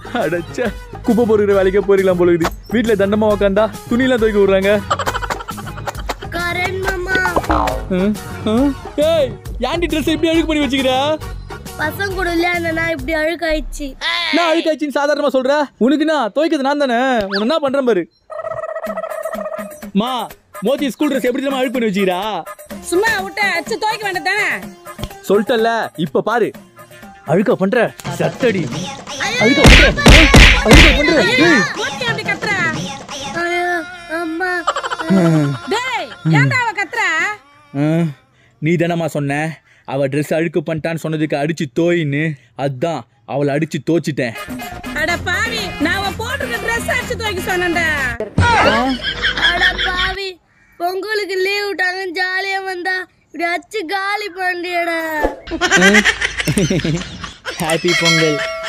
அடச்சே குப்பை பொறுக்கிற வேலைக்கே போயிருக்கலாம் போல இருக்குது வீட்டுல தண்டமா உக்காந்தா துணியெல்லாம் துவைக்க விடுறாங்க கரண் மாமா ஹம், ஹம். ஏய் ஏன்டி ட்ரெஸ் இப்படி அழுக்கு பண்ணி வச்சுக்கிற பசங்க கூட விளையாடுனா இப்படி அழுக்காயிடுச்சு நான் அழுக்காச்சின்னு சாதாரணமா சொல்ற உனக்கு நான் துவைக்கிறது நான் தானே உன்னை என்ன பண்றேன் பாரு மா மோதி ஸ்கூல் ட்ரெஸ் எப்படி தெரியுமா அழுக்கு பண்ணி வச்சுக்கிறா சும்மா விட்ட அச்சு துவைக்க வேண்டியதானே சொல்லிட்டல்ல இப்ப பாரு அழுக்க பண்ற சத்தடி அழுக்க பண்ற ஏய், அழுக்க பண்ற ஏய். மூர்த்தி அப்படி கத்துற ஐயோ, அம்மா டேய் ஏன்டா அவ கத்துற ஆ, நீ தானம்மா சொன்ன அவ ட்ரெஸ் அழுக்கு பண்ணிட்டான்னு சொன்னதுக்கு அடிச்சு தோயின்னு அதான் அவளை அடிச்சு தோச்சிட்டேன் அட பாவி நான் அவ போட்டுருக்க ட்ரெஸ் அடிச்சு துவைக்க சொன்னேன்டா அட பாவி பொங்கலுக்கு லீவ் விட்டாங்க ஜாலியா வந்தா இப்படி அச்சு காலி பண்ணியடா ஹாப்பி பொங்கல்